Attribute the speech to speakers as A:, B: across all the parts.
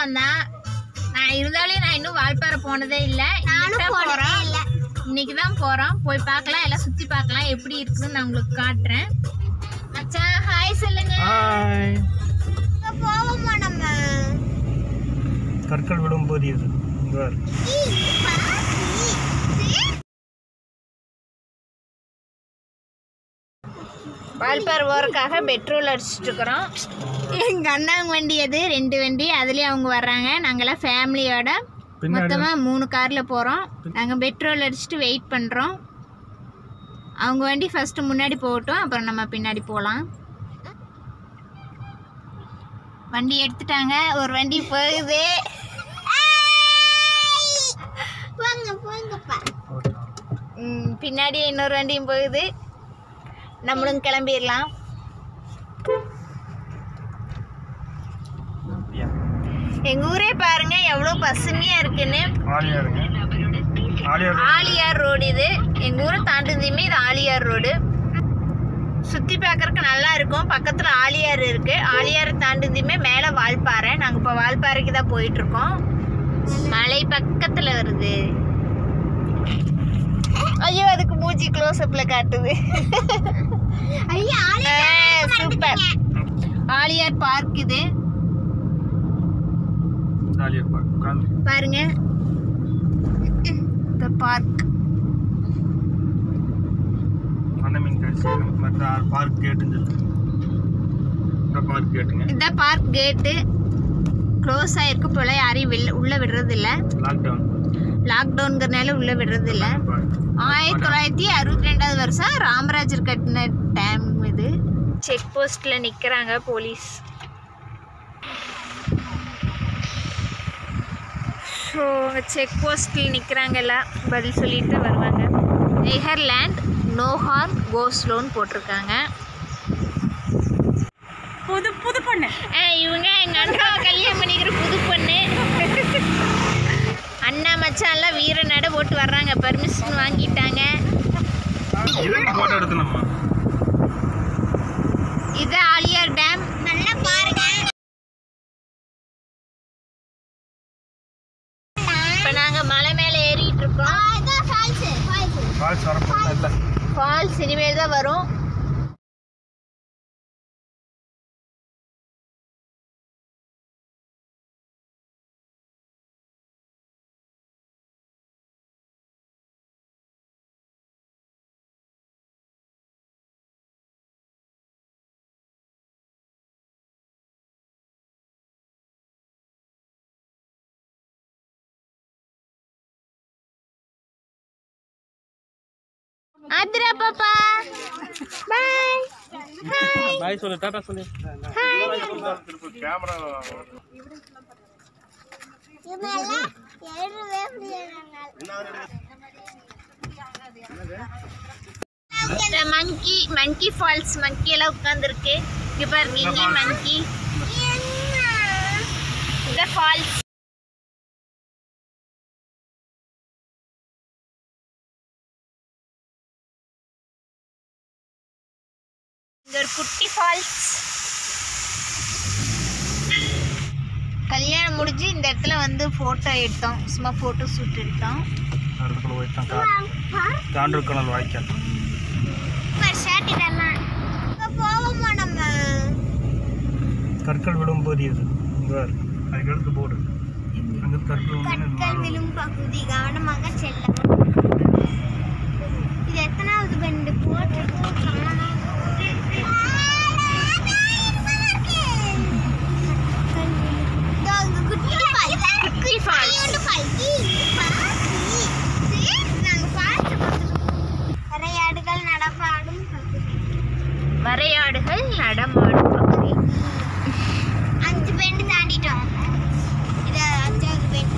A: பக்கம் தான் நான் இருந்தாலும் நான் இன்னும் வால்பாறை போனதே இல்லை
B: நானும் போனதே இல்ல
A: இன்னைக்கு தான் போறோம் போய் பார்க்கலாம் எல்லாம் சுத்தி பார்க்கலாம் எப்படி இருக்குன்னு நான் உங்களுக்கு காட்டுறேன் மச்சான் ஹாய் சொல்லுங்க
C: ஹாய்
B: இப்ப போவோமா நம்ம
C: கற்கள் விடும் போது இது இங்க பாரு.
A: வால்பாறை போறதுக்காக பெட்ரோல் அடிச்சிட்டு இருக்கிறோம் எங்க அண்ணாங்க வண்டி அது ரெண்டு வண்டி அதுலயும் அவங்க வர்றாங்க நாங்கெல்லாம் ஃபேமிலியோட
C: பின்னாடி
A: மொத்தமா மூணு கார்ல போறோம் நாங்க பெட்ரோல் அடிச்சுட்டு வெயிட் பண்றோம் அவங்க வண்டி ஃபர்ஸ்ட் முன்னாடி போகட்டும் அப்புறம் நம்ம பின்னாடி போகலாம் வண்டி எடுத்துட்டாங்க ஒரு வண்டி போகுது
B: போங்க போங்கப்பா
A: ம், பின்னாடி இன்னொரு வண்டியும் போகுது நம்மளும் கிளம்பிடலாம்
C: அப்படியா?
A: எங்க ஊரே பாருங்க எவ்வளவு பசுமையா இருக்குன்னு
C: ஆலியா இருங்க ஆலியா இருக்கு.
A: ஆலியார் ரோடு இது எங்க ஊரை தாண்டியுமே இது ஆலியார் ரோடு சுத்தி பார்க்கறதுக்கு நல்லா இருக்கும் பக்கத்துல ஆலியார் இருக்கு ஆலியார் தாண்டியுமே மேல வால்பாறை நாங்க இப்ப வால்பாறைக்கு தான் போயிட்டு இருக்கோம் மலை பக்கத்துல வருது ஐயோ அதுக்கு மூஞ்சி க்ளோஸ் அப்ல காட்டுது
B: ஐயா
A: சூப்பர் ஆலியார் பார்க் இது
C: ஆலியா பார்க் உட்காந்து
A: பாருங்க இந்த பார்க்
C: அண்ணமின் காட்சி மற்ற பார்க் கேட்டுன்னு சொல்லு இந்த பார்க் கேட்டுங்க
A: இந்த பார்க் கேட்டு க்ளோஸ் ஆயிருக்கு போல யாரையும் வெளில உள்ள விடுறது இல்ல
C: லாக்டவுன்
A: லாக்டவுன்கிறனால உள்ள விடுறது இல்ல ஆயிரத்தி தொள்ளாயிரத்தி அறுபத்தி ரெண்டாவது வருஷம் ராமராஜர் கட்டின டேம் இது செக் போஸ்ட்ல நிக்கிறாங்க போலீஸ் ஸோ செக் போஸ்ட்டில் நிற்கிறாங்கல்ல பதில் சொல்லிட்டு தான் வருவாங்க நெஹர்லேண்ட் நோ ஹார்ம் கோ ஸ்லோன்னு போட்டிருக்காங்க
D: புது புது பொண்ணு
A: ஆ, இவங்க எங்க அண்ணாவை கல்யாணம் பண்ணிக்கிற புது பொண்ணு அண்ணா மச்சான்லாம் வீர நட போட்டு வர்றாங்க பர்மிஷன் வாங்கிட்டாங்க
C: இதுக்கு போட்டோ எடுக்கணுமா
A: இது ஆலியார் டேம்
B: நல்லா பாருங்க
A: இப்போ நாங்கள் மலை மேலே ஏறிட்டு இருக்கோம்
B: அதான் ஃபால்ஸ் ஃபால்ஸ்
C: ஃபால்ஸ் வரப்போகுது இல்லை
A: ஃபால்ஸ் இனிமேல் தான் வரும் ஆத்ரா பாப்பா பாய் ஹாய்
C: பாய் சொல்லு டாடா சொல்லு கேமரா
B: இவங்கெல்லாம் ஏறவே முடியாது
A: மங்கி மங்கி ஃபால்ஸ் மங்கி எல்லாம் உட்காந்துருக்கு இங்க பாருங்க இங்கே மங்கி இந்த ஃபால்ஸ் இங்க ஒரு குட்டி ஃபால்ஸ் கல்யாணம் முடிஞ்சு இந்த இடத்துல வந்து போட்டோ எடுத்தோம் சும்மா போட்டோ ஷூட் எடுத்தோம்
C: இடத்துல போயிட்டான் தாண்டூர் கணல் வாய்க்கால்
B: ஷர்ட் இதெல்லாம் இப்போ போவோமா நம்ம
C: கற்கள் விடும் போது இது இங்க பாரு அதுக்கு எடுத்து போடு அங்க கற்கள்
B: கற்கள்
C: வந்து
B: விழும் பகுதி கவனமாக செல்லவும் இது எத்தனாவது பெண்டு போட்டிருக்கோம் காணோம். இதோ இங்க குட்டி falls.
A: குட்டி ஃபால்ஸ்
B: ஐயோண்டு falls. See? நாங்க falls பார்த்திருக்கோம். வரையாடுகள் நடமாடும் பகுதி.
A: வரையாடுகள் நடமாடும் பகுதி
B: அஞ்சு பெண்டு தாண்டிட்டோம் இது அஞ்சாவது பெண்டு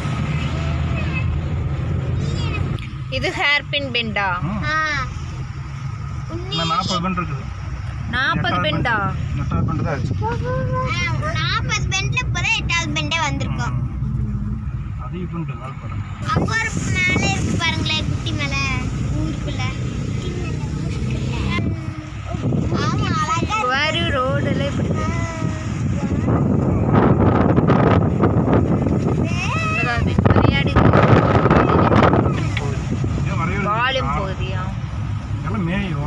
A: இது ஹேர்பின் பெண்டா
B: ஆ
C: இன்னும் நாற்பது பெண்ட் இருக்குது
A: நாற்பது பெண்டா
C: எட்டாவது பெண்டு தான் ஆச்சு
B: நாற்பது பெண்ட்ல இப்போதான் எட்டாவது பெண்டே வந்திருக்கோம்
C: அதிக பெண்டு வால்பாறை
B: அங்க ஒரு மேலே இருக்கு பாருங்களேன் குட்டி மேலே ஊருக்குள்ள ஆமா அழகா
A: வரு ரோடுல இப்படி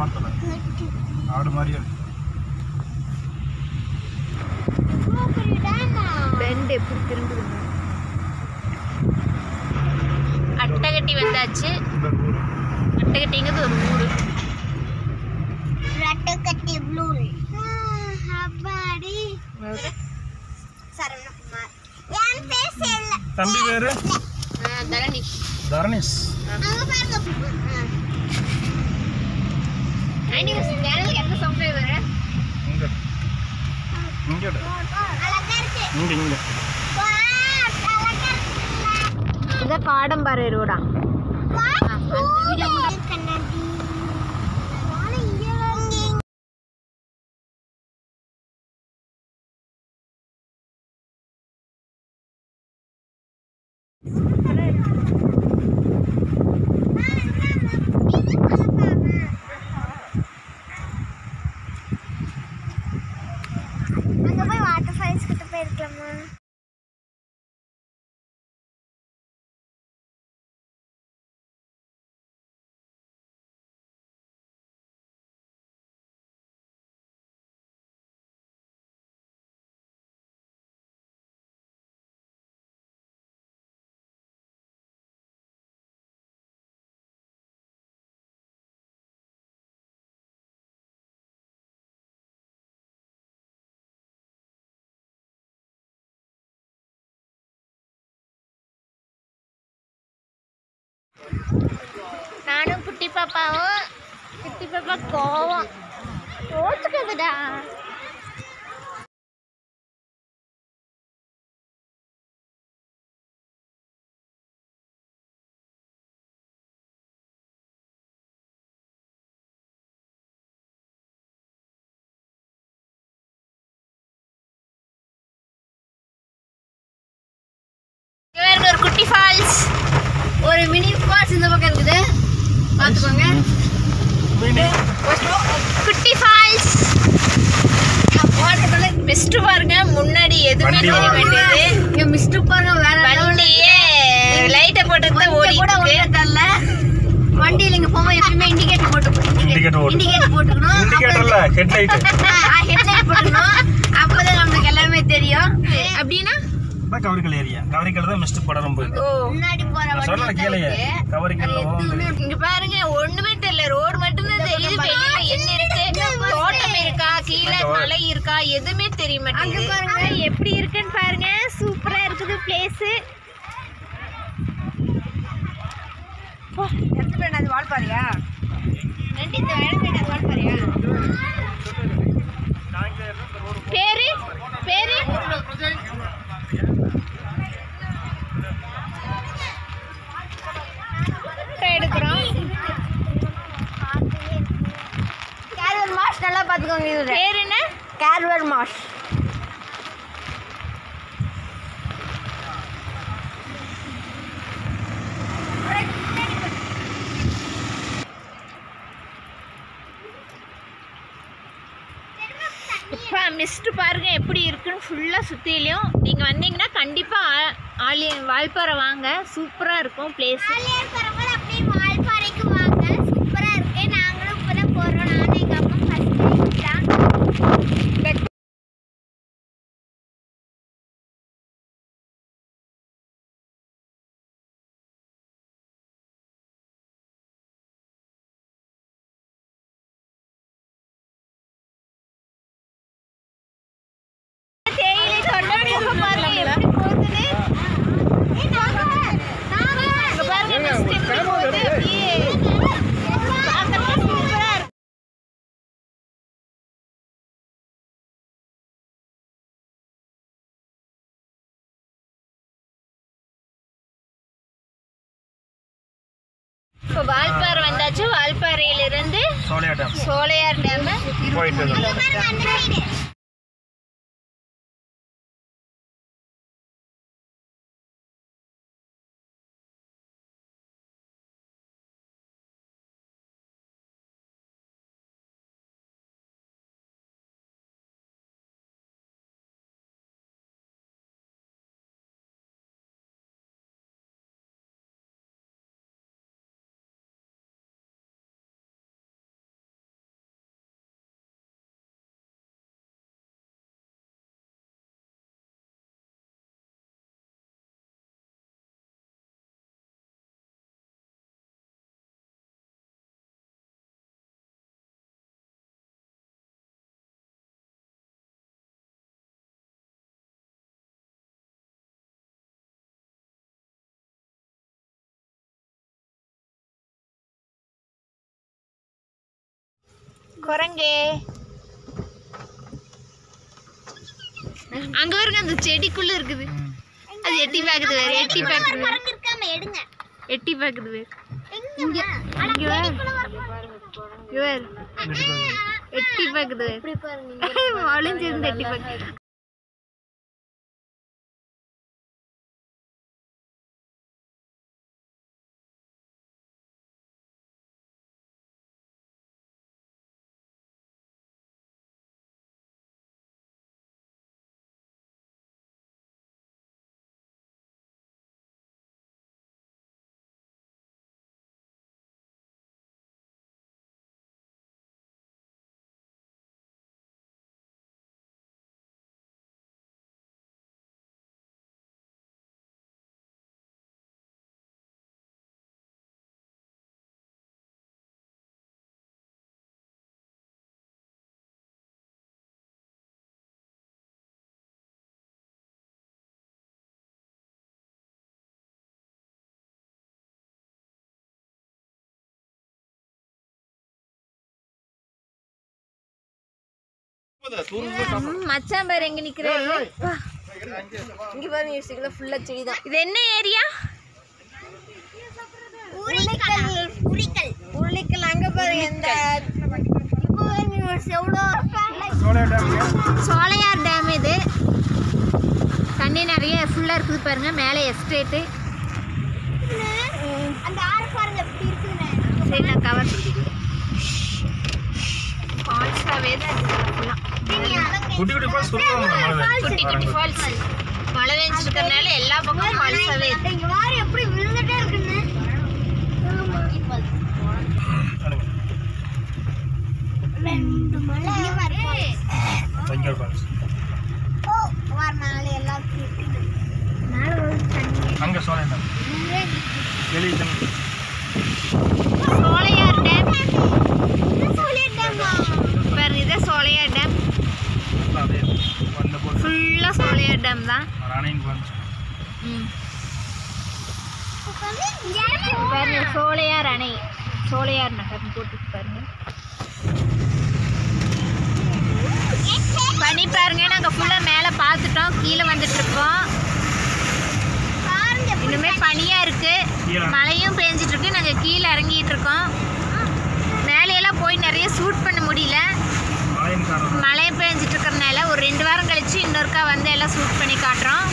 C: மாத்தல ஆடு மாதிரியே இருக்கு
B: இவ்வளோ பெரிய டேமா
A: பெண்ட் எப்படி திரும்புது அட்டகட்டி வந்தாச்சு
C: இந்த ஊரு
A: அட்டகட்டிங்கிறது ஒரு ஊர்
B: ரட்டக்கட்டி ப்ளூ அப்பாடி சரவணகுமார் என் பேர் செல்ல
C: தம்பி பேரு
A: தரணி
C: தரணேஷ்
B: அங்க பாருங்க
A: ஆண்டி சேனலுக்கு எந்த சப்ஸ்கிரைபர்
C: இங்க இங்க எடு.
B: அழகா இருக்கு
C: இங்க இங்க
B: வா, அழகா இருக்கு
A: இதான் காடம்பாறை ரோடா
B: வா, கண்ணாடி நானும் இங்கே இங்கே அங்க போய் வாட்டர் ஃபால்ஸ் கிட்ட போயிருக்கலாமா
A: நானும் குட்டி பாப்பாவும் குட்டி பாப்பா கோவம் கோச்சுக்குதுடா இங்க பாருங்க ஒரு குட்டி ஃபால்ஸ் ஒரு மினி ஃபால்ஸ் இந்த பக்கம் இருக்குது பார்த்துக்கோங்க குட்டி ஃபால்ஸ் வாட்டர்ல மிஸ்ட் பாருங்க முன்னாடி எதுவுமே
C: வண்டி
A: தெரிய
C: ஓடுது.
A: வேண்டியது
B: இங்க மிஸ்ட் பாருங்க வேற
A: வண்டியே லைட்டை போட்டு தான் ஓடி
B: கூட
A: இருக்கு
B: ஓட தெரியல வண்டியில இங்க போகும்போது எப்பயுமே இண்டிகேட்டர் போட்டு
C: Indicator போட்டு.
B: இண்டிகேட்டர் போட்டுக்கணும்
C: இண்டிகேட்டர்ல ஹெட்லைட்
B: ஹெட்லைட் போட்டுக்கணும் அப்பதான் நம்மளுக்கு எல்லாமே தெரியும்
A: அப்படின்னா
C: கவரிக்கல் ஏரியா கவரிக்கல் தான் மிஸ்ட் படம் போயிருக்கு
A: ஓ
B: முன்னாடி போற
C: நான் சொன்னல
B: வண்டி
C: கீழே கவரிக்கல்ல
A: இங்க பாருங்க ஒண்ணுமே தெரியல ரோடு மட்டும் தான் தெரியுது வெளியில என்ன இருக்கு தோட்டம் இருக்கா கீழே மலை இருக்கா எதுவுமே தெரிய மாட்டேங்குது
B: பாருங்க.
A: எப்படி இருக்குன்னு பாருங்க சூப்பரா இருக்குது பிளேஸ்
B: அது வாழ்பாரியா
A: ரெண்டு இந்த வேலை போயிட்டு வாழ்ப்பாரியா பேரு பேரு photo எடுக்கிறோம்
B: கேர்வர் மாஷ் நல்லா பாத்துக்கோங்க இது
A: பேர் என்ன
B: கேர்வர் மாஷ்
A: இப்போ மிஸ்ட் பாருங்க எப்படி இருக்குன்னு ஃபுல்லாக சுற்றிலையும் நீங்கள் வந்தீங்கன்னா கண்டிப்பாக ஆலி வால்பாறை வாங்க சூப்பராக இருக்கும் பிளேஸ்
B: ஆலியார் வரும்போது அப்படியே வால்பாறைக்கு வாங்க சூப்பரா இருக்கு நாங்களும் இப்பதான் போறோம் நானும் எங்க அம்மா ஃபர்ஸ்ட் டைம் தான்
A: தேயிலை தோட்டம் முகம் பாருங்க எப்படி போகுதுன்னு இங்க பாருங்க mist எப்படி போகுது அப்படியே பார்க்கறதுக்கு சூப்பரா இருக்கு இப்போ வால்பாறை வந்தாச்சு வால்பாறையிலிருந்து
C: சோலையா டேம்
A: சோலையார் டேம்
C: போயிட்டு இருக்கோம்.
B: பாருங்க அந்த சைடு
A: குரங்கே அங்க பாருங்க அந்த செடிக்குள்ள இருக்குது அது எட்டி பாக்குது வேற எட்டி பாக்குது வேற.
B: குரங்கு இருக்காம எடுங்க
A: எட்டி பாக்குது வேற.
B: இங்க ஆனா
A: இங்க வா.
B: செடிக்குள்ள வர
A: இங்க பாரு. எட்டி பாக்குது வேற.
B: இப்படி பாருங்க
A: ஒளிஞ்சிருந்து எட்டி பாக்குது ம், மச்சான் பேர் எங்க நிக்கிறாரு வா.
D: இங்க பாருங்க யூசிக்கல ஃபுல்லா செடி தான்
A: இது என்ன ஏரியா
B: உரிக்கல் உரிக்கல்
D: உருளைக்கல் அங்க பாருங்க இந்த
B: இப்போ பாருங்க ஒரு செவ்வளோ
C: சோலையா டேம்
A: சோலையார் டேம் இது தண்ணி நிறைய ஃபுல்லாக இருக்குது பாருங்க மேலே எஸ்டேட்டு
B: அந்த ஆறு பாருங்க எப்படி இருக்குன்னு
A: சரி நான் கவர் ஃபால்ஸாகவே தான் இருக்குது ஃபுல்லாக
C: குட்டி குட்டி பால் சொல்லுவாங்க
A: குட்டி குட்டி ஃபால்ஸ் மழை பெஞ்சிட்டு இருக்கறனால எல்லா பக்கமும் ஃபால்ஸாகவே இருக்கு
B: இங்க வாரு எப்படி விழுந்துட்டே இருக்குன்னு ரெண்டு மலை இங்க பாரு
C: பைங்கர் பால்ஸ்
B: ஓ வார் மேலே எல்லாம் இருக்குது மேலே வந்து தண்ணி
C: அங்க சோலையா டேம் வெளியே தண்ணி
A: சோலையார் டேம்
B: சொல்லிட்டேம்மா
A: பாருங்க இதே சோலையார் டேம்
C: அதே வந்த போது
A: ஃபுல்லாக சோலையார் டேம் தான்
C: ராணியின் பால்ஸ்
A: ம் பாருங்க சோலையார் அணை சோலையார் நகர்னு போட்டு பாருங்க பனி பாருங்க நாங்க ஃபுல்லா மேல பார்த்துட்டோம் கீழே வந்துட்டு இருக்கோம் இன்னுமே பனியா இருக்கு
C: கீழே.
A: மழையும் பெஞ்சிட்டு இருக்கு நாங்க கீழே இறங்கிட்டு இருக்கோம் மேலையெல்லாம் போய் நிறைய ஷூட் பண்ண முடியல
C: மழையின் காரணம்
A: மழை பெஞ்சிட்டு இருக்கறனால ஒரு ரெண்டு வாரம் கழிச்சு இன்னொருக்கா வந்து எல்லாம் ஷூட் பண்ணி காட்டுறோம்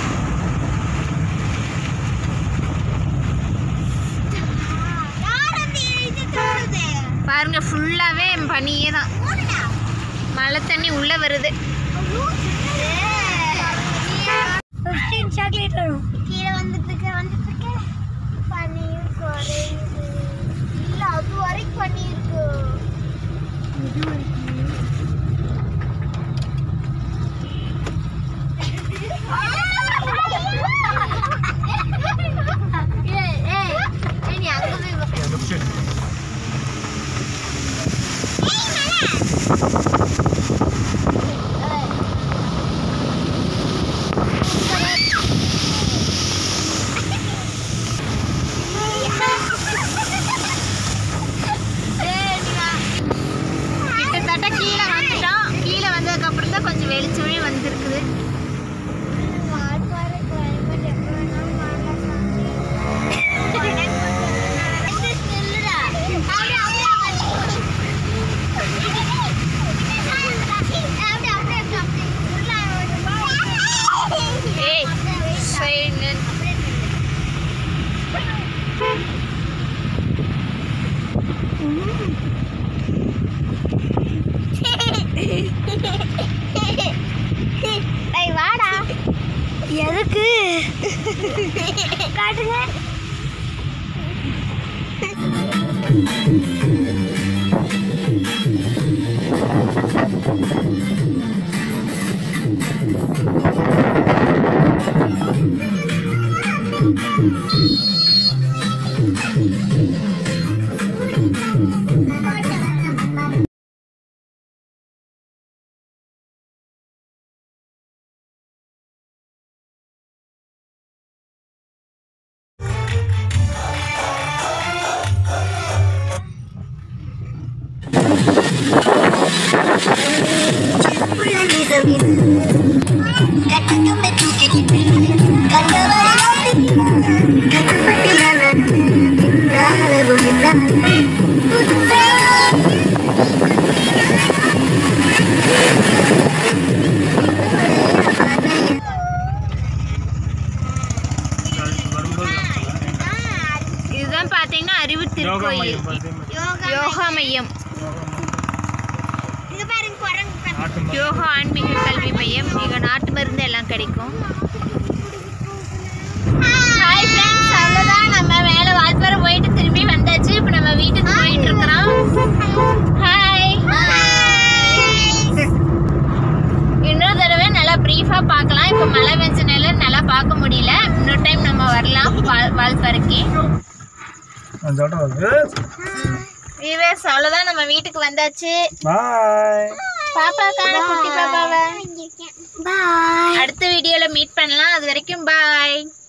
A: பாருங்க ஃபுல்லாவே பனியே தான் மழை தண்ணி உள்ள வருது
B: சாக்லேட் வரும் கீழே வந்துட்டு இருக்கு வந்துட்டு இருக்கு பன்னீர் குறையுது இல்ல அது வரைக்கும் பனி இருக்கு இது
A: கிட்டத்தட்ட கீழே வந்துட்டோம் கீழே வந்ததுக்கு அப்புறம் தான் கொஞ்சம் வெளிச்சமே வந்திருக்குது ஏய் சரிங்க
B: ஏய் வாடா எதுக்கு காட்டுங்க
C: ஆ
A: யோகா மையம்
B: இங்க பாருங்க குரங்கு கண்ணு.
C: நாட்டு மருந்து.
A: யோகா ஆன்மீக கல்வி மையம் இங்க நாட்டு மருந்து எல்லாம் கிடைக்கும் ஹாய் ஃப்ரெண்ட்ஸ் அவ்வளோதான் நம்ம மேலே வால்பாறை போயிட்டு திரும்பி வந்தாச்சு இப்போ நம்ம வீட்டுக்கு போயிட்டு இருக்கிறோம் ஹாய் இன்னொரு தடவை நல்லா ப்ரீஃபாக பார்க்கலாம் இப்போ மழை பெஞ்சனால நல்லா பார்க்க முடியல இன்னொரு டைம் நம்ம வரலாம் வால் வால்பாறைக்கு
C: அந்த ஆட்டோ வருது
A: வீவர்ஸ் அவ்வளோதான் நம்ம வீட்டுக்கு வந்தாச்சு
C: பாய்
A: பாப்பா காண குட்டி பாப்பாவை
B: பாய்
A: அடுத்த வீடியோல மீட் பண்ணலாம் அது வரைக்கும் பாய்